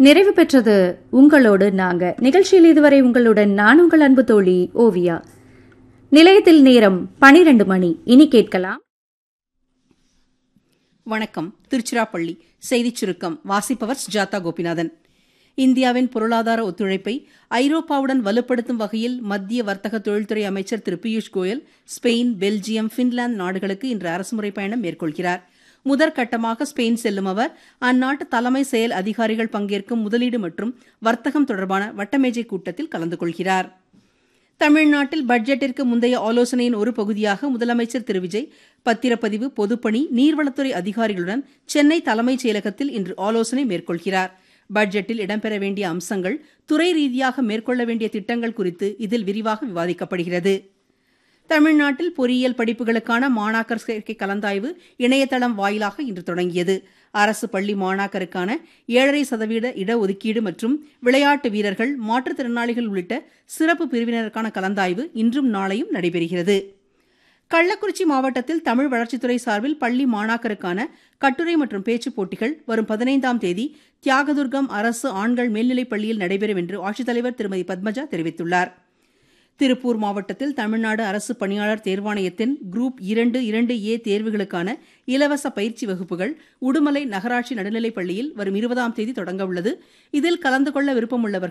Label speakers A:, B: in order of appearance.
A: நிறைவு பெற்றது உங்களோடு நாங்க நிகழ்ச்சியில் இதுவரை உங்களுடன் நான் உங்கள் அன்பு தோழி ஓவியா நிலையத்தில் நேரம் பனிரெண்டு மணி இனி கேட்கலாம்
B: வணக்கம் திருச்சிராப்பள்ளி செய்திச் சுருக்கம் வாசிப்பவர் சுஜாதா கோபிநாதன் இந்தியாவின் பொருளாதார ஒத்துழைப்பை ஐரோப்பாவுடன் வலுப்படுத்தும் வகையில் மத்திய வர்த்தக தொழில்துறை அமைச்சர் திரு Piyush Goyal Spain Belgium Finland நாடுகளுக்கு இன்று அரசுமுறை பயணம் மேற்கொள்கிறார் முதற்கட்டமாக ஸ்பெயின் செல்லும் அவர் அந்நாட்டு தலைமை செயல் அதிகாரிகள் பங்கேற்கும் முதலீடு மற்றும் வர்த்தகம் தொடர்பான வட்டமேஜை கூட்டத்தில் கலந்து கொள்கிறார் தமிழ்நாட்டில் பட்ஜெட்டிற்கு முந்தைய ஆலோசனையின் ஒரு பகுதியாக முதலமைச்சர் திரு விஜய் பத்திரப்பதிவு பொதுப்பணி நீர்வளத்துறை அதிகாரிகளுடன் சென்னை தலைமைச் செயலகத்தில் இன்று ஆலோசனை மேற்கொள்கிறார் பட்ஜெட்டில் இடம்பெற வேண்டிய அம்சங்கள் துறை ரீதியாக மேற்கொள்ள வேண்டிய திட்டங்கள் குறித்து இதில் விரிவாக விவாதிக்கப்படுகிறது தமிழ்நாட்டில் பொறியியல் படிப்புகளுக்கான மாணாக்கர் சேர்க்கை கலந்தாய்வு இணையதளம் வாயிலாக இன்று தொடங்கியது அரசு பள்ளி மாணாக்கருக்கான ஏழரை சதவீத இடஒதுக்கீடு மற்றும் விளையாட்டு வீரர்கள் மாற்றுத்திறனாளிகள் உள்ளிட்ட சிறப்பு பிரிவினருக்கான கலந்தாய்வு இன்றும் நாளையும் நடைபெறுகிறது கள்ளக்குறிச்சி மாவட்டத்தில் தமிழ் வளர்ச்சித்துறை சார்பில் பள்ளி மாணாக்கருக்கான கட்டுரை மற்றும் பேச்சுப் போட்டிகள் வரும் பதினைந்தாம் தேதி தியாகதுர்கம் அரசு ஆண்கள் மேல்நிலைப் பள்ளியில் நடைபெறும் என்று ஆட்சித்தலைவர் திருமதி பத்மஜா தெரிவித்துள்ளார் திருப்பூர் மாவட்டத்தில் தமிழ்நாடு அரசு பணியாளர் தேர்வாணையத்தின் குரூப் இரண்டு இரண்டு ஏ தேர்வுகளுக்கான இலவச பயிற்சி வகுப்புகள் உடுமலை நகராட்சி நடுநிலைப் பள்ளியில் வரும் இருபதாம் தேதி தொடங்க உள்ளது இதில் கலந்து கொள்ள விருப்பமுள்ளவர்கள்